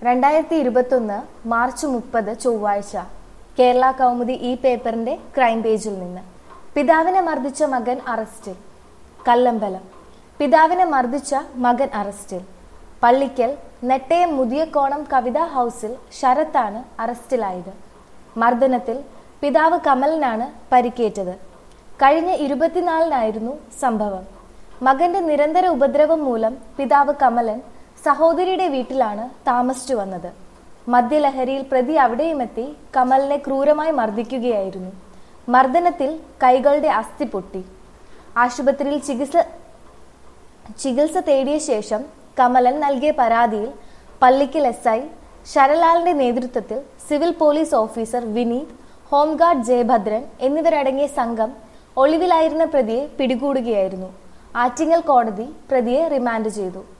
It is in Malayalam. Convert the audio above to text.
രണ്ടായിരത്തി ഇരുപത്തൊന്ന് മാർച്ച് മുപ്പത് ചൊവ്വാഴ്ച കേരള കൗമുദി ഈ പേപ്പറിന്റെ ക്രൈം പേജിൽ നിന്ന് പിതാവിനെ മർദ്ദിച്ച മകൻ അറസ്റ്റിൽ കല്ലമ്പലം പിതാവിനെ മർദ്ദിച്ച മകൻ അറസ്റ്റിൽ പള്ളിക്കൽ നെട്ടയം മുതിയക്കോണം കവിതാ ഹൗസിൽ ശരത്താണ് അറസ്റ്റിലായത് മർദ്ദനത്തിൽ പിതാവ് കമലിനാണ് പരിക്കേറ്റത് കഴിഞ്ഞ ഇരുപത്തിനാലിനായിരുന്നു സംഭവം മകന്റെ നിരന്തര ഉപദ്രവം മൂലം പിതാവ് കമലൻ സഹോദരിയുടെ വീട്ടിലാണ് താമസിച്ചു വന്നത് മദ്യലഹരിയിൽ പ്രതി അവിടെയുമെത്തി കമലിനെ ക്രൂരമായി മർദ്ദിക്കുകയായിരുന്നു മർദ്ദനത്തിൽ കൈകളുടെ അസ്ഥി പൊട്ടി ആശുപത്രിയിൽ ചികിത്സ ചികിത്സ തേടിയ ശേഷം കമലൻ നൽകിയ പരാതിയിൽ പള്ളിക്കൽ എസ് ഐ ശരലാലിന്റെ നേതൃത്വത്തിൽ civil police officer Vineeth home guard Jayabhadran എന്നിവരടങ്ങിയ സംഘം ഒളിവിലായിരുന്ന പ്രതിയെ പിടികൂടുകയായിരുന്നു ആറ്റിങ്ങൽ കോടതി പ്രതിയെ റിമാൻഡ് ചെയ്തു